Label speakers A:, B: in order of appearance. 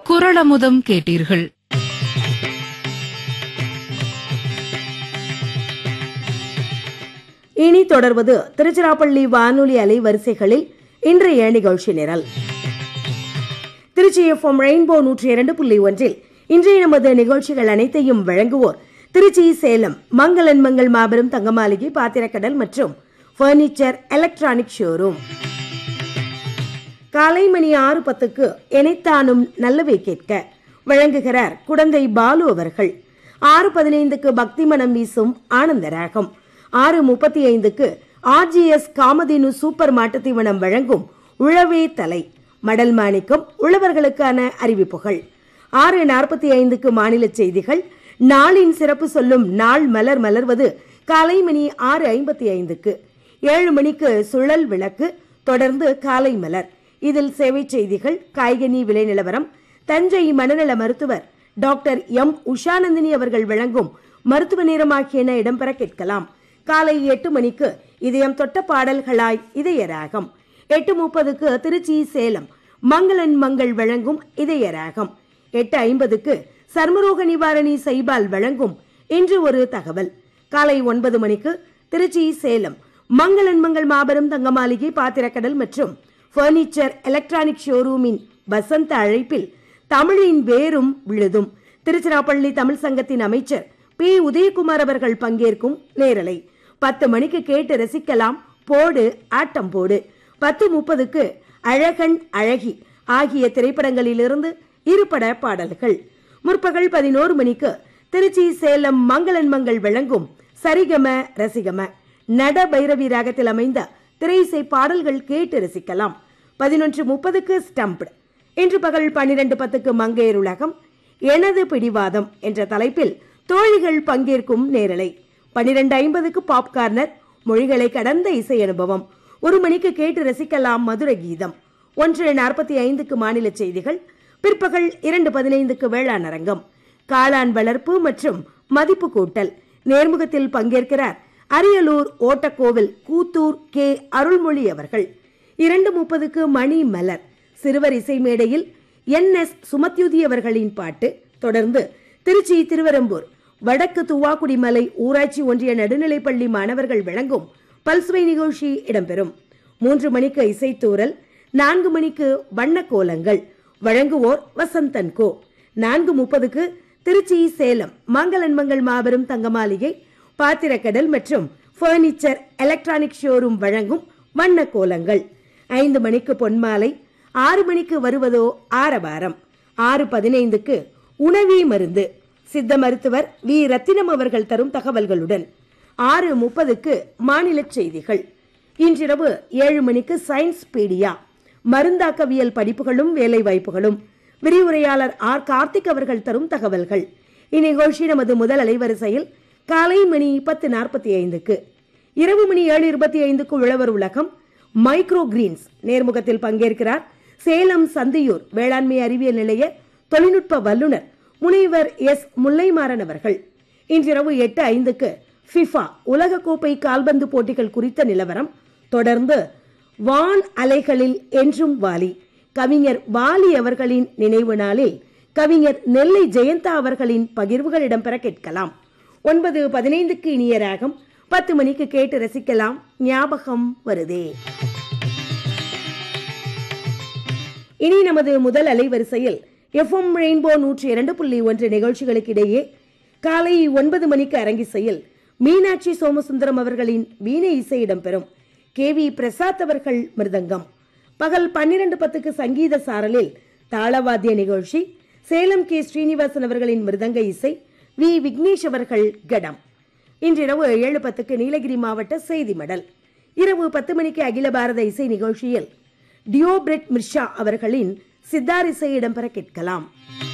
A: குரளமுதம் கேட்டீர்கள்
B: இனி தொடர்வது திருச்சிராப்பள்ளி வானொலி அலைவரிசைகளில் இன்றைய நிகழ்ச்சி நிரல் திருச்சி எஃப்எம் ரெயின்போ நூற்றி இரண்டு புள்ளி ஒன்றில் இன்றைய நமது நிகழ்ச்சிகள் அனைத்தையும் வழங்குவோர் திருச்சி சேலம் மங்களன் மங்கள் மாபெரும் தங்கமாளிகை பாத்திரக்கடல் மற்றும் பர்னிச்சர் எலக்ட்ரானிக் ஷோரூம் காலை மணி ஆறு பத்துக்கு எனைத்தானும் நல்லவை கேட்க வழங்குகிறார் குடந்தை பாலு அவர்கள் ஆறு பதினைந்துக்கு பக்தி மனம் வீசும் ஆனந்த ராகம் ஆறு முப்பத்தி ஐந்துக்கு ஆர்ஜிஎஸ் காமதேனு சூப்பர் மாட்டுத் தீவனம் வழங்கும் உழவே தலை மடல் மாணிக்கம் உழவர்களுக்கான அறிவிப்புகள் ஆறு நாற்பத்தி ஐந்துக்கு மாநில செய்திகள் நாளின் சிறப்பு சொல்லும் நாள் மலர் மலர்வது காலை மணி ஆறு ஐம்பத்தி ஐந்துக்கு ஏழு மணிக்கு சுழல் விளக்கு தொடர்ந்து காலை மலர் இதில் சேவை செய்திகள் காய்கனி விலை நிலவரம் தஞ்சை மனநல மருத்துவர் டாக்டர் எம் உஷாநந்தினி அவர்கள் வழங்கும் மருத்துவ நேரம் ஆகியன இடம்பெற கேட்கலாம் காலை எட்டு மணிக்கு இதயம் தொட்ட பாடல்களாய் இதய ராகம் எட்டு முப்பதுக்கு திருச்சி சேலம் மங்களன் மங்கள் வழங்கும் இதய ராகம் எட்டு ஐம்பதுக்கு சர்மரோக நிவாரணி சைபால் வழங்கும் இன்று ஒரு தகவல் காலை ஒன்பது மணிக்கு திருச்சி சேலம் மங்களன் மங்கள் மாபெரும் தங்கமாளிகை பாத்திரக்கடல் மற்றும் பர்னிச்சர் எலக்ட்ரானிக் ஷோரூமின் வசந்த அழைப்பில் தமிழின் வேரும் விழுதும் திருச்சிராப்பள்ளி தமிழ் சங்கத்தின் அமைச்சர் பி உதயகுமார் அவர்கள் பங்கேற்கும் நேரலை பத்து மணிக்கு கேட்டு ரசிக்கலாம் போடு ஆட்டம் போடு பத்து முப்பதுக்கு அழகன் அழகி ஆகிய திரைப்படங்களிலிருந்து இருபட பாடல்கள் முற்பகல் பதினோரு மணிக்கு திருச்சி சேலம் மங்களன் மங்கள் வழங்கும் சரிகம ரசிகம நட பைரவி ராகத்தில் அமைந்த திரையிசை பாடல்கள் கேட்டு ரசிக்கலாம் பதினொன்று முப்பதுக்கு ஸ்டம்ப்டு இன்று பகல் பன்னிரண்டு பத்துக்கு மங்கையர் உலகம் எனது பிடிவாதம் என்ற தலைப்பில் தோழிகள் பங்கேற்கும் நேரலை பன்னிரண்டு ஐம்பதுக்கு பாப்கார்னர் மொழிகளை கடந்த இசை அனுபவம் ஒரு மணிக்கு கேட்டு ரசிக்கலாம் மதுர கீதம் ஒன்று நாற்பத்தி ஐந்துக்கு மாநில செய்திகள் பிற்பகல் இரண்டு பதினைந்துக்கு வேளாண் அரங்கம் காளான் வளர்ப்பு மற்றும் மதிப்பு கூட்டல் நேர்முகத்தில் பங்கேற்கிறார் அரியலூர் ஓட்டக்கோவில் கூத்தூர் கே அருள்மொழி அவர்கள் இரண்டு முப்பதுக்கு மணி மலர் சிறுவர் இசை மேடையில் என் எஸ் சுமத்யுதி அவர்களின் பாட்டு தொடர்ந்து திருச்சி திருவரம்பூர் வடக்கு துவாக்குடிமலை ஊராட்சி ஒன்றிய நடுநிலைப்பள்ளி மாணவர்கள் வழங்கும் பல்சுவை நிகழ்ச்சி இடம்பெறும் மூன்று மணிக்கு இசைத்தூரல் நான்கு மணிக்கு வண்ண கோலங்கள் வழங்குவோர் வசந்தன் கோ நான்கு முப்பதுக்கு திருச்சி சேலம் மங்களன்மங்கள் மாபெரும் தங்கமாளிகை பாத்திரக்கடல் மற்றும் பர்னிச்சர் எலக்ட்ரானிக் ஷோரூம் வழங்கும் வண்ண கோலங்கள் ஐந்து மணிக்கு பொன்மாலை ஆறு மணிக்கு வருவதோ ஆரவாரம் ஆறு பதினைந்துக்கு உணவி மருந்து சித்த மருத்துவர் வி ரத்தினம் அவர்கள் தரும் தகவல்களுடன் ஆறு முப்பதுக்கு மாநில செய்திகள் இன்றிரவு ஏழு மணிக்கு சயின்ஸ் பீடியா மருந்தாக்கவியல் படிப்புகளும் வேலை வாய்ப்புகளும் விரிவுரையாளர் ஆர் கார்த்திக் அவர்கள் தரும் தகவல்கள் இந்நிகழ்ச்சி நமது முதல் அலைவரிசையில் காலை மணி பத்து நாற்பத்தி ஐந்துக்கு இரவு மணி ஏழு இருபத்தி ஐந்துக்கு உழவர் உலகம் மைக்ரோ கிரீன்ஸ் நேர்முகத்தில் பங்கேற்கிறார் சேலம் சந்தியூர் வேளாண்மை அறிவியல் நிலைய தொழில்நுட்ப வல்லுநர் முனைவர் எஸ் முல்லைமாறன் அவர்கள் இன்றிரவு எட்டு ஐந்துக்கு ஃபிஃபா உலகக்கோப்பை கால்பந்து போட்டிகள் குறித்த நிலவரம் தொடர்ந்து வான் அலைகளில் என்றும் வாலி கவிஞர் வாலி அவர்களின் நினைவு நாளில் கவிஞர் நெல்லை ஜெயந்தா அவர்களின் பகிர்வுகள் இடம்பெற கேட்கலாம் ஒன்பது பதினைந்துக்கு இனிய ராகம் பத்து மணிக்கு கேட்டு ரசிக்கலாம் ஞாபகம் வருதே இனி நமது முதல் அலைவரிசையில் எஃப்எம் ரெயின்போ நூற்றி இரண்டு புள்ளி ஒன்று நிகழ்ச்சிகளுக்கு இடையே காலை ஒன்பது மணிக்கு அரங்கிசையில் மீனாட்சி சோமசுந்தரம் அவர்களின் வீணை இசை இடம்பெறும் கே வி பிரசாத் அவர்கள் மிருதங்கம் பகல் பன்னிரண்டு பத்துக்கு சங்கீத சாரலில் தாளவாத்திய நிகழ்ச்சி சேலம் கே ஸ்ரீனிவாசன் அவர்களின் மிருதங்க இசை வி விக்னேஷ் அவர்கள் கடம் இன்றிரவு ஏழு பத்துக்கு நீலகிரி மாவட்ட செய்தி மடல் இரவு பத்து மணிக்கு அகில பாரத இசை நிகழ்ச்சியில் டியோபிரெட் மிர்ஷா அவர்களின் சித்தார் இசை இடம்பெற கேட்கலாம்